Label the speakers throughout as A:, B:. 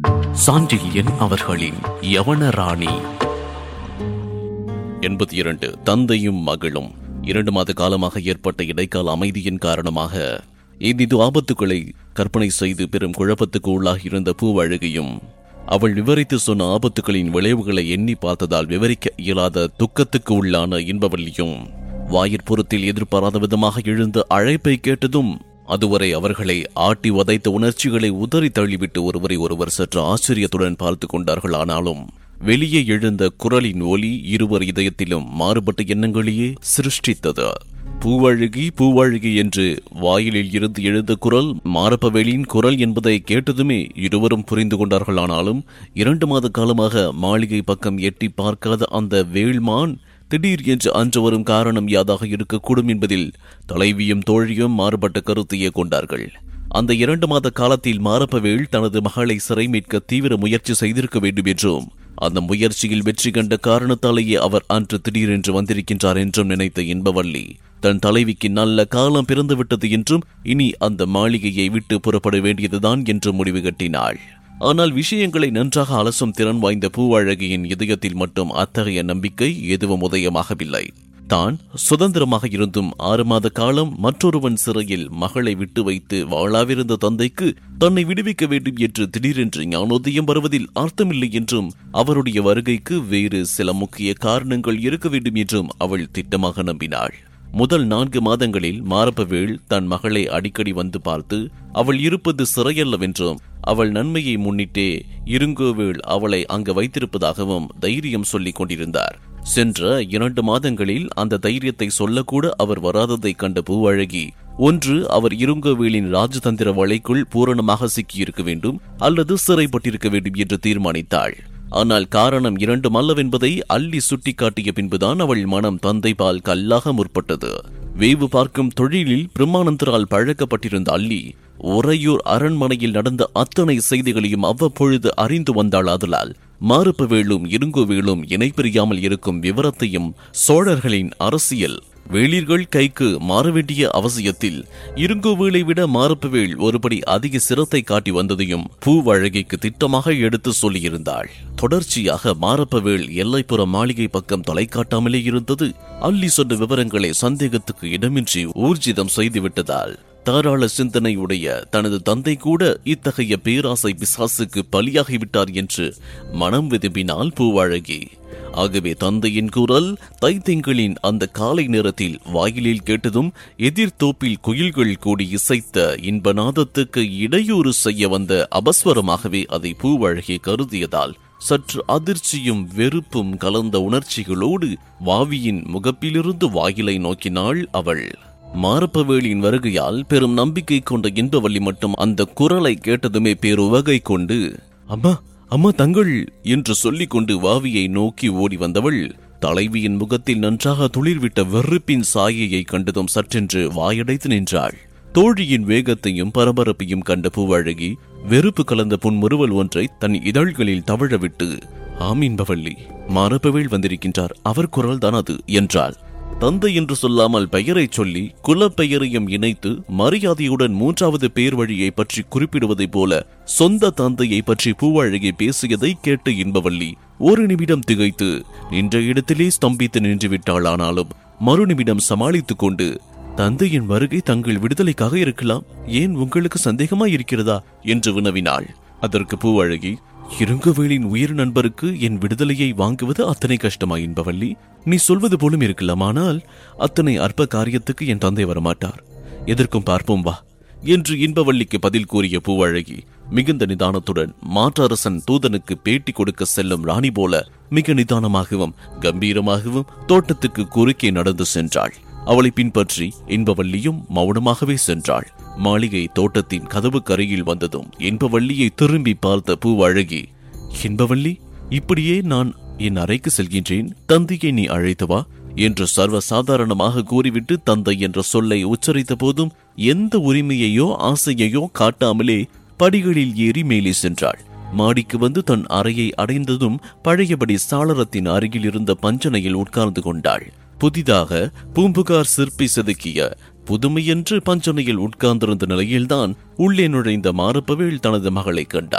A: சாண்டில்யன் அவர்களின் யவனராணி எண்பத்தி இரண்டு தந்தையும் மகளும் இரண்டு மாத காலமாக ஏற்பட்ட இடைக்கால அமைதியின் காரணமாக ஏதிது ஆபத்துக்களை கற்பனை செய்து பெரும் குழப்பத்துக்கு உள்ளாகியிருந்த பூவழகியும் அவள் விவரித்து சொன்ன ஆபத்துகளின் விளைவுகளை எண்ணி பார்த்ததால் விவரிக்க இயலாத துக்கத்துக்கு உள்ளான இன்பவல்லியும் வாயிற்புறத்தில் எதிர்பாராத விதமாக எழுந்த அழைப்பை கேட்டதும் அதுவரை அவர்களை ஆட்டி உதைத்த உணர்ச்சிகளை உதறி தள்ளிவிட்டு ஒருவரை ஒருவர் சற்று ஆச்சரியத்துடன் பார்த்து கொண்டார்கள் ஆனாலும் வெளியே எழுந்த குரலின் ஒலி இருவர் இதயத்திலும் மாறுபட்ட எண்ணங்களையே சிருஷ்டித்தது பூவழுகி பூவழுகி என்று வாயிலில் இருந்து எழுந்த குரல் மாரப்பவேலின் குரல் என்பதை கேட்டதுமே இருவரும் புரிந்து கொண்டார்களானாலும் இரண்டு மாத காலமாக மாளிகை பக்கம் எட்டி பார்க்காத அந்த வேள்மான் திடீர் என்று அன்று வரும் காரணம் யாதாக இருக்கக்கூடும் என்பதில் தலைவியும் தோழியும் மாறுபட்ட கருத்தையே கொண்டார்கள் அந்த இரண்டு மாத காலத்தில் மாரப்பவேள் தனது மகளை சிறை மீட்க தீவிர முயற்சி செய்திருக்க வேண்டும் என்றும் அந்த முயற்சியில் வெற்றி கண்ட காரணத்தாலேயே அவர் அன்று திடீரென்று வந்திருக்கின்றார் என்றும் நினைத்த இன்பவள்ளி தன் தலைவிக்கு நல்ல காலம் பிறந்துவிட்டது என்றும் இனி அந்த மாளிகையை விட்டு புறப்பட வேண்டியதுதான் என்று முடிவு கட்டினாள் ஆனால் விஷயங்களை நன்றாக அலசும் திறன் வாய்ந்த பூவழகியின் இதயத்தில் மட்டும் அத்தகைய நம்பிக்கை எதுவும் உதயமாகவில்லை தான் சுதந்திரமாக இருந்தும் ஆறு மாத காலம் மற்றொருவன் சிறையில் மகளை விட்டு வைத்து வாழாவிருந்த தந்தைக்கு தன்னை விடுவிக்க வேண்டும் என்று திடீரென்று ஞானோதயம் வருவதில் அர்த்தமில்லை என்றும் அவருடைய வருகைக்கு வேறு சில முக்கிய காரணங்கள் இருக்க வேண்டும் என்றும் அவள் திட்டமாக நம்பினாள் முதல் நான்கு மாதங்களில் மாரப்பவேள் தன் மகளை அடிக்கடி வந்து பார்த்து அவள் இருப்பது சிறையல்லவென்றும் அவள் நன்மையை முன்னிட்டே இருங்கோவேள் அவளை அங்கு வைத்திருப்பதாகவும் தைரியம் சொல்லிக் கொண்டிருந்தார் சென்ற இரண்டு மாதங்களில் அந்த தைரியத்தை சொல்லக்கூட அவர் வராததை கண்ட பூவழகி ஒன்று அவர் இருங்கோவேலின் ராஜதந்திர வலைக்குள் பூரணமாக சிக்கியிருக்க வேண்டும் அல்லது சிறைப்பட்டிருக்க வேண்டும் என்று தீர்மானித்தாள் ஆனால் காரணம் இரண்டும் அல்லவென்பதை அள்ளி சுட்டிக்காட்டிய பின்புதான் அவள் மனம் தந்தை பால் கல்லாக முற்பட்டது வேவு பார்க்கும் தொழிலில் பிரம்மானந்தரால் பழக்கப்பட்டிருந்த அள்ளி உறையூர் அரண்மனையில் நடந்த அத்தனை செய்திகளையும் அவ்வப்பொழுது அறிந்து வந்தாள் ஆதலால் மாறுப்பவேளும் இருங்கோவேளும் இணை பிரியாமல் இருக்கும் விவரத்தையும் சோழர்களின் அரசியல் வேளிர்கள் கைக்கு மாற வேண்டிய அவசியத்தில் இருங்கோவேளை விட மாரப்பவேள் ஒருபடி அதிக சிரத்தை காட்டி வந்ததையும் பூவழகிக்கு திட்டமாக எடுத்து சொல்லியிருந்தாள் தொடர்ச்சியாக மாரப்பவேள் எல்லைப்புற மாளிகை பக்கம் தொலைக்காட்டாமலே இருந்தது அள்ளி சொன்ன விவரங்களை சந்தேகத்துக்கு இடமின்றி ஊர்ஜிதம் செய்துவிட்டதால் தாராள சிந்தனையுடைய தனது தந்தை கூட இத்தகைய பேராசை பிசாசுக்கு பலியாகிவிட்டார் என்று மனம் விரும்பினாள் பூவாழகி ஆகவே தந்தையின் குரல் தைத்திங்களின் அந்த காலை நேரத்தில் வாயிலில் கேட்டதும் எதிர்த்தோப்பில் குயில்கள் கூடி இசைத்த இன்பநாதத்துக்கு இடையூறு செய்ய வந்த அபஸ்வரமாகவே அதை பூவழகி கருதியதால் சற்று அதிர்ச்சியும் வெறுப்பும் கலந்த உணர்ச்சிகளோடு வாவியின் முகப்பிலிருந்து வாயிலை நோக்கினாள் அவள் மாரப்பவேலின் வருகையால் பெரும் நம்பிக்கை கொண்ட இன்பவள்ளி மட்டும் அந்த குரலை கேட்டதுமே பேருவகை கொண்டு அம்மா அம்மா தங்கள் என்று சொல்லிக் கொண்டு வாவியை நோக்கி ஓடி வந்தவள் தலைவியின் முகத்தில் நன்றாக துளிர்விட்ட வெறுப்பின் சாயையை கண்டதும் சற்றென்று வாயடைத்து நின்றாள் தோழியின் வேகத்தையும் பரபரப்பையும் கண்ட பூவழகி வெறுப்பு கலந்த புன்முறுவல் ஒன்றை தன் இதழ்களில் தவழவிட்டு ஆமீன்பவள்ளி மாரப்பவேள் வந்திருக்கின்றார் அவர் குரல் தான் அது என்றாள் தந்தை என்று சொல்லாமல் பெயரைச் சொல்லி குலப்பெயரையும் இணைத்து மரியாதையுடன் மூன்றாவது பேர் வழியை பற்றி குறிப்பிடுவதைப் போல சொந்த தந்தையை பற்றி பூவழகி பேசியதை கேட்டு இன்பவள்ளி ஒரு நிமிடம் திகைத்து நின்ற இடத்திலே ஸ்தம்பித்து நின்று விட்டாளானாலும் மறுநிமிடம் சமாளித்துக் கொண்டு தந்தையின் வருகை தங்கள் விடுதலைக்காக இருக்கலாம் ஏன் உங்களுக்கு சந்தேகமா இருக்கிறதா என்று வினவினாள் அதற்கு பூவழகி இருங்கவேலின் உயிர் நண்பருக்கு என் விடுதலையை வாங்குவது அத்தனை கஷ்டமா என்பவள்ளி நீ சொல்வது போலும் இருக்கலாம் ஆனால் அத்தனை அற்ப காரியத்துக்கு என் தந்தை வரமாட்டார் எதற்கும் பார்ப்போம் வா என்று இன்பவள்ளிக்கு பதில் கூறிய பூவழகி மிகுந்த நிதானத்துடன் மாற்றரசன் தூதனுக்கு பேட்டி கொடுக்க செல்லும் ராணி போல மிக நிதானமாகவும் கம்பீரமாகவும் தோட்டத்துக்கு குறுக்கே நடந்து சென்றாள் அவளை பின்பற்றி இன்பவள்ளியும் மௌனமாகவே சென்றாள் மாளிகை தோட்டத்தின் கதவு கரையில் வந்ததும் இன்பவள்ளியை திரும்பி பார்த்த பூவழகி இன்பவள்ளி இப்படியே நான் என் அறைக்கு செல்கின்றேன் தந்தையை நீ அழைத்தவா என்று சர்வ சாதாரணமாக கூறிவிட்டு தந்தை என்ற சொல்லை உச்சரித்த போதும் எந்த உரிமையையோ ஆசையையோ காட்டாமலே படிகளில் ஏறி மேலே சென்றாள் மாடிக்கு வந்து தன் அறையை அடைந்ததும் பழையபடி சாளரத்தின் அருகில் இருந்த பஞ்சனையில் உட்கார்ந்து கொண்டாள் புதிதாக பூம்புகார் சிற்பி செதுக்கிய புதுமையென்று பஞ்சனையில் உட்கார்ந்திருந்த நிலையில்தான் உள்ளே நுழைந்த மாரப்பவேள் தனது மகளை கண்டார்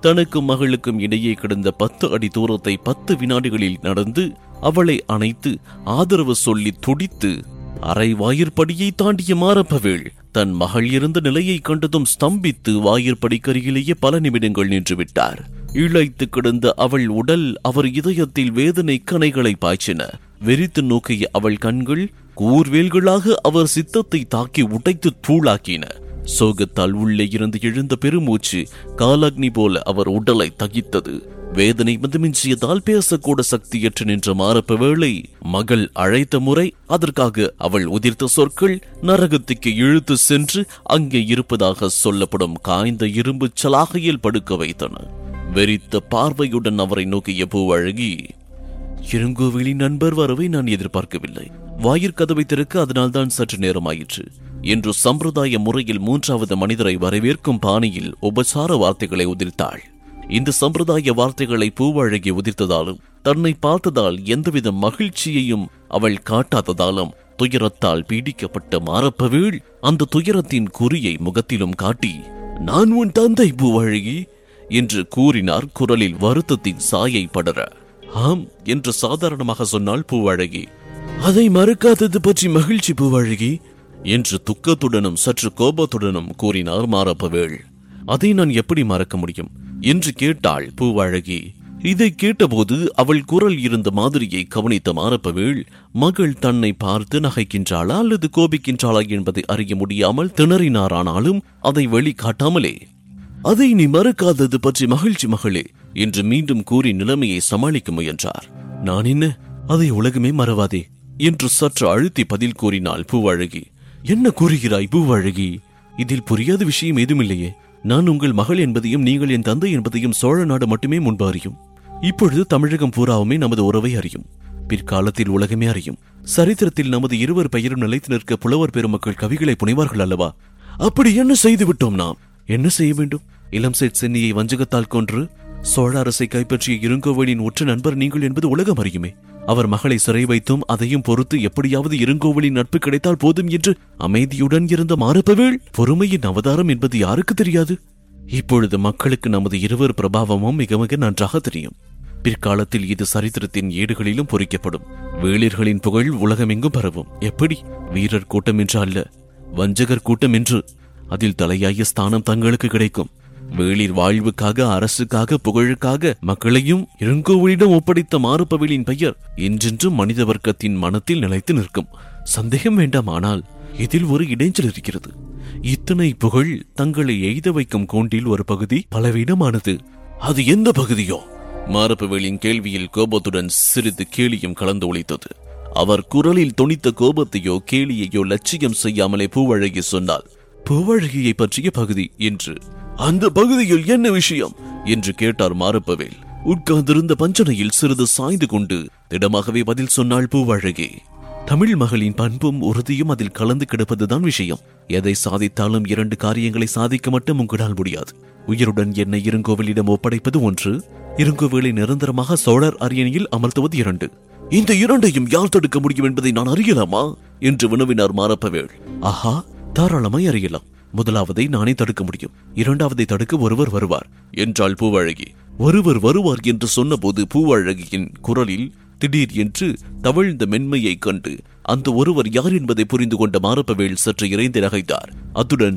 A: தனக்கும் மகளுக்கும் இடையே கிடந்த பத்து அடி தூரத்தை பத்து வினாடிகளில் நடந்து அவளை அணைத்து ஆதரவு சொல்லி துடித்து அரை வாயிற்படியை தாண்டிய மாரப்பவேள் தன் மகள் இருந்த நிலையை கண்டதும் ஸ்தம்பித்து வாயிற்படிக்கருகிலேயே பல நிமிடங்கள் நின்று விட்டார் இழைத்து கிடந்த அவள் உடல் அவர் இதயத்தில் வேதனை கணைகளை பாய்ச்சின வெறித்து நோக்கிய அவள் கண்கள் கூர்வேல்களாக அவர் சித்தத்தை தாக்கி உடைத்து தூளாக்கின சோகத்தால் உள்ளே இருந்து எழுந்த பெருமூச்சு காலாக்னி போல அவர் உடலை தகித்தது வேதனை மதமிஞ்சியதால் பேசக்கூட சக்தியற்று நின்ற மாரப்ப வேளை மகள் அழைத்த முறை அதற்காக அவள் உதிர்த்த சொற்கள் நரகத்துக்கு இழுத்து சென்று அங்கே இருப்பதாக சொல்லப்படும் காய்ந்த இரும்பு சலாகையில் படுக்க வைத்தன வெறித்த பார்வையுடன் அவரை நோக்கிய பூவழகி இருங்கோவிலின் நண்பர் வரவை நான் எதிர்பார்க்கவில்லை வாயிற்கதவை திறக்க அதனால்தான் சற்று நேரமாயிற்று என்று சம்பிரதாய முறையில் மூன்றாவது மனிதரை வரவேற்கும் பாணியில் உபசார வார்த்தைகளை உதிர்த்தாள் இந்த சம்பிரதாய வார்த்தைகளை பூவழகி உதிர்த்ததாலும் தன்னை பார்த்ததால் எந்தவித மகிழ்ச்சியையும் அவள் காட்டாததாலும் துயரத்தால் பீடிக்கப்பட்ட மாரப்பவேள் அந்த துயரத்தின் குறியை முகத்திலும் காட்டி நான் உன் தந்தை பூவழகி என்று கூறினார் குரலில் வருத்தத்தின் சாயை படர ஆம் என்று சாதாரணமாக சொன்னால் பூவழகி அதை மறுக்காதது பற்றி மகிழ்ச்சி பூவழகி என்று துக்கத்துடனும் சற்று கோபத்துடனும் கூறினார் மாரப்பவேள் அதை நான் எப்படி மறக்க முடியும் என்று கேட்டாள் பூவழகி இதை கேட்டபோது அவள் குரல் இருந்த மாதிரியை கவனித்த மாரப்பவேள் மகள் தன்னை பார்த்து நகைக்கின்றாளா அல்லது கோபிக்கின்றாளா என்பதை அறிய முடியாமல் திணறினாரானாலும் அதை வெளிக்காட்டாமலே அதை நீ மறக்காதது பற்றி மகிழ்ச்சி மகளே என்று மீண்டும் கூறி நிலைமையை சமாளிக்க முயன்றார் நான் என்ன அதை உலகமே மறவாதே என்று சற்று அழுத்தி பதில் கூறினாள் பூவழகி என்ன கூறுகிறாய் பூவழகி இதில் புரியாத விஷயம் ஏதுமில்லையே நான் உங்கள் மகள் என்பதையும் நீங்கள் என் தந்தை என்பதையும் சோழ நாடு மட்டுமே முன்பு அறியும் இப்பொழுது தமிழகம் பூராவுமே நமது உறவை அறியும் பிற்காலத்தில் உலகமே அறியும் சரித்திரத்தில் நமது இருவர் பெயரும் நிலைத்து நிற்க புலவர் பெருமக்கள் கவிகளை புனைவார்கள் அல்லவா அப்படி என்ன செய்து விட்டோம் நாம் என்ன செய்ய வேண்டும் இளம் சேட் சென்னியை வஞ்சகத்தால் கொன்று சோழ அரசை கைப்பற்றிய இருங்கோவலின் உற்ற நண்பர் நீங்கள் என்பது உலகம் அறியுமே அவர் மகளை சிறை வைத்தும் அதையும் பொறுத்து எப்படியாவது இருங்கோவலின் நட்பு கிடைத்தால் போதும் என்று அமைதியுடன் இருந்த மாரப்பவேள் பொறுமையின் அவதாரம் என்பது யாருக்கு தெரியாது இப்பொழுது மக்களுக்கு நமது இருவர் பிரபாவமும் மிக மிக நன்றாக தெரியும் பிற்காலத்தில் இது சரித்திரத்தின் ஏடுகளிலும் பொறிக்கப்படும் வேளிர்களின் புகழ் உலகமெங்கும் பரவும் எப்படி வீரர் கூட்டம் என்று அல்ல வஞ்சகர் கூட்டம் என்று அதில் தலையாய ஸ்தானம் தங்களுக்கு கிடைக்கும் வேளிர் வாழ்வுக்காக அரசுக்காக புகழுக்காக மக்களையும் இருங்கோவலிடம் ஒப்படைத்த மாறுபவிலின் பெயர் என்றென்றும் மனித வர்க்கத்தின் மனத்தில் நிலைத்து நிற்கும் சந்தேகம் வேண்டாம் ஆனால் இதில் ஒரு இடைஞ்சல் இருக்கிறது இத்தனை புகழ் தங்களை எய்த வைக்கும் கூண்டில் ஒரு பகுதி பலவீனமானது அது எந்த பகுதியோ மாரப்பவேலின் கேள்வியில் கோபத்துடன் சிறிது கேலியும் கலந்து ஒழித்தது அவர் குரலில் துணித்த கோபத்தையோ கேலியையோ லட்சியம் செய்யாமலே பூவழகி சொன்னால் பூவழகியை பற்றிய பகுதி என்று அந்த பகுதியில் என்ன விஷயம் என்று கேட்டார் மாரப்பவேல் உட்கார்ந்திருந்த பஞ்சனையில் சிறிது சாய்ந்து கொண்டு திடமாகவே பதில் சொன்னாள் பூவழகி தமிழ் மகளின் பண்பும் உறுதியும் அதில் கலந்து கிடப்பதுதான் விஷயம் எதை சாதித்தாலும் இரண்டு காரியங்களை சாதிக்க மட்டும் உங்களால் முடியாது உயிருடன் என்னை இருங்கோவிலிடம் ஒப்படைப்பது ஒன்று இருங்கோவிலை நிரந்தரமாக சோழர் அரியணையில் அமர்த்துவது இரண்டு இந்த இரண்டையும் யார் தடுக்க முடியும் என்பதை நான் அறியலாமா என்று வினவினார் மாரப்பவேள் ஆஹா தாராளமாய் அறியலாம் முதலாவதை நானே தடுக்க முடியும் இரண்டாவதை தடுக்க ஒருவர் வருவார் என்றாள் பூவழகி ஒருவர் வருவார் என்று சொன்னபோது பூவழகியின் குரலில் திடீர் என்று தவழ்ந்த மென்மையைக் கண்டு அந்த ஒருவர் யார் என்பதை புரிந்து கொண்ட மாரப்பவேல் சற்று இறைந்து நகைத்தார் அத்துடன்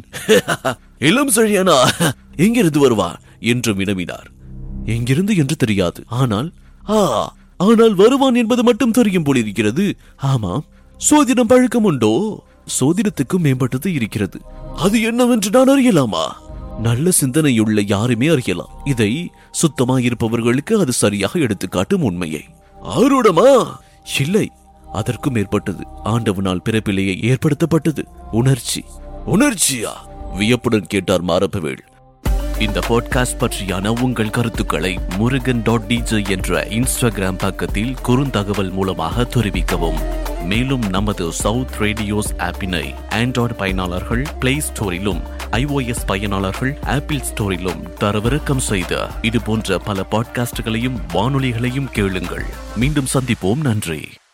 A: இளம் செழியனா எங்கிருந்து வருவார் என்று வினவினார் எங்கிருந்து என்று தெரியாது ஆனால் ஆ ஆனால் வருவான் என்பது மட்டும் தெரியும் போலிருக்கிறது ஆமாம் சோதிடம் பழக்கம் உண்டோ சோதிடத்துக்கும் மேம்பட்டது இருக்கிறது அது என்னவென்று நான் அறியலாமா நல்ல சிந்தனையுள்ள யாருமே அறியலாம் இதை சுத்தமாயிருப்பவர்களுக்கு அது சரியாக எடுத்துக்காட்டும் உண்மையை ஆருடமா இல்லை அதற்கும் மேற்பட்டது ஆண்டவனால் பிறப்பிலேயே ஏற்படுத்தப்பட்டது உணர்ச்சி உணர்ச்சியா வியப்புடன் கேட்டார் மாரப்பவேள் இந்த பாட்காஸ்ட் பற்றியான உங்கள் கருத்துக்களை முருகன் டாட் டிஜே என்ற இன்ஸ்டாகிராம் பக்கத்தில் குறுந்தகவல் மூலமாக தெரிவிக்கவும் மேலும் நமது சவுத் ரேடியோஸ் ஆப்பினை ஆண்ட்ராய்டு பயனாளர்கள் பிளே ஸ்டோரிலும் iOS பயனாளர்கள் ஆப்பிள் ஸ்டோரிலும் தரவிறக்கம் செய்த இது போன்ற பல பாட்காஸ்டுகளையும் வானொலிகளையும் கேளுங்கள் மீண்டும் சந்திப்போம் நன்றி